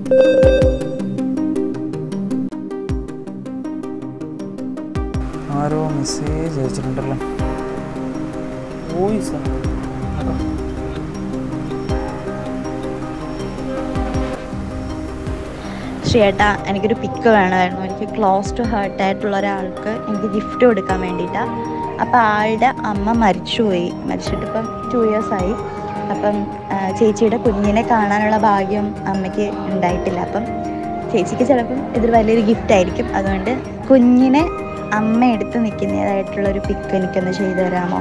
ആരോ message അയച്ചിട്ടുണ്ടല്ലോ വോയിസാ ശ്രീയേട്ടാ എനിക്കൊരു പിക്ക് വേണമായിരുന്നു എനിക്ക് ക്ലോസ് ടു ഹേർട്ട് ആയിട്ടുള്ള ഒരാൾക്ക് എനിക്ക് ഗിഫ്റ്റ് കൊടുക്കാൻ വേണ്ടിയിട്ടാണ് അപ്പോൾ ആളുടെ അമ്മ മരിച്ചുപോയി മരിച്ചിട്ട് ഇപ്പം ടു ആയി അപ്പം ആ, ചേച്ചിയുടെ കുഞ്ഞിനെ കാണാനുള്ള ഭാഗ്യം അമ്മയ്ക്ക് ഉണ്ടായിട്ടില്ല അപ്പം ചേച്ചിക്ക് ചിലപ്പം ഇതൊരു വലിയൊരു ഗിഫ്റ്റ് ആയിരിക്കും അതുകൊണ്ട് കുഞ്ഞിനെ അമ്മ എടുത്ത് നിൽക്കുന്നതായിട്ടുള്ളൊരു പിക്ക് എനിക്കൊന്ന് ചെയ്തു തരാമോ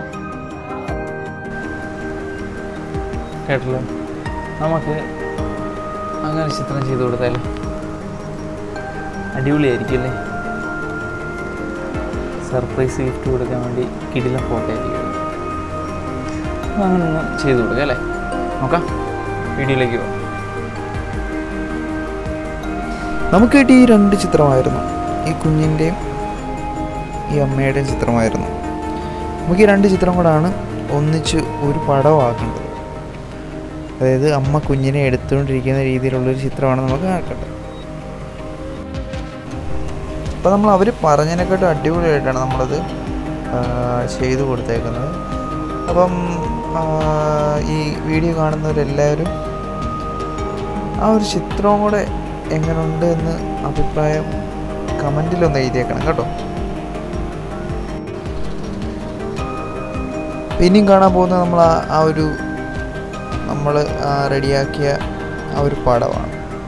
കേട്ടല്ലോ നമുക്ക് അങ്ങനെ ചിത്രം ചെയ്ത് കൊടുത്താലോ അടിപൊളിയായിരിക്കും അല്ലേ സർപ്രൈസ് ഗിഫ്റ്റ് കൊടുക്കാൻ വേണ്ടി കിടില ഫോട്ടോ ആയിരിക്കും അത്. അപ്പോൾ അങ്ങനെ ഒന്ന് ചെയ്ത് കൊടുക്കാം അല്ലേ നോക്കാം വീഡിയോയിലേക്ക് പോകാം നമുക്ക് കിട്ടിയ ഈ രണ്ട് ചിത്രമായിരുന്നു ഈ കുഞ്ഞിൻ്റെയും ഈ അമ്മയുടെയും ചിത്രമായിരുന്നു നമുക്ക് ഈ രണ്ട് ചിത്രം കൂടാണ് ഒന്നിച്ച് ഒരു പടമാക്കേണ്ടത് അതായത് അമ്മ കുഞ്ഞിനെ എടുത്തുകൊണ്ടിരിക്കുന്ന രീതിയിലുള്ളൊരു ചിത്രമാണ് നമുക്ക് ആക്കേണ്ടത് അപ്പോൾ നമ്മൾ അവർ പറഞ്ഞതിനെക്കാട്ടും അടിപൊളിയായിട്ടാണ് നമ്മളത് ആ, ചെയ്തു കൊടുത്തേക്കുന്നത് അപ്പം ആ, ഈ വീഡിയോ കാണുന്നവരെല്ലാവരും ആ ഒരു ചിത്രവും കൂടെ എങ്ങനെയുണ്ട് എന്ന് അഭിപ്രായം കമൻറ്റിലൊന്ന് എഴുതിയേക്കണം കേട്ടോ ഇനിയും കാണാൻ പോകുന്നത് നമ്മൾ ആ ആ ഒരു നമ്മൾ റെഡിയാക്കിയ ആ ഒരു പടമാണ്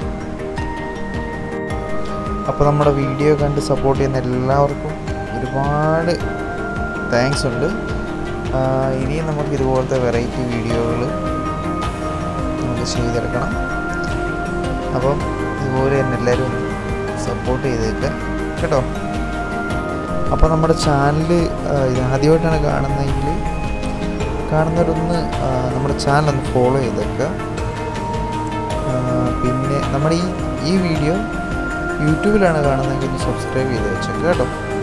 അപ്പോൾ നമ്മുടെ വീഡിയോ കണ്ട് സപ്പോർട്ട് ചെയ്യുന്ന എല്ലാവർക്കും ഒരുപാട് താങ്ക്സ് ഉണ്ട് ആ, ഇനിയും നമുക്ക് ഇതുപോലത്തെ വെറൈറ്റി വീഡിയോകൾ നമുക്ക് ചെയ്തെടുക്കണം അപ്പം ഇതുപോലെ തന്നെ എല്ലാവരും സപ്പോർട്ട് ചെയ്തേക്കുക കേട്ടോ അപ്പോൾ നമ്മുടെ ചാനൽ ഇത് ആദ്യമായിട്ടാണ് കാണുന്നതെങ്കിൽ കാണുന്നവരൊന്ന് ആ, നമ്മുടെ ചാനൽ ഒന്ന് ഫോളോ ചെയ്തേക്കുക ആ, പിന്നെ നമ്മുടെ ഈ ഈ വീഡിയോ യൂട്യൂബിലാണ് കാണുന്നതെങ്കിൽ സബ്സ്ക്രൈബ് ചെയ്ത് വെച്ചേക്കുക കേട്ടോ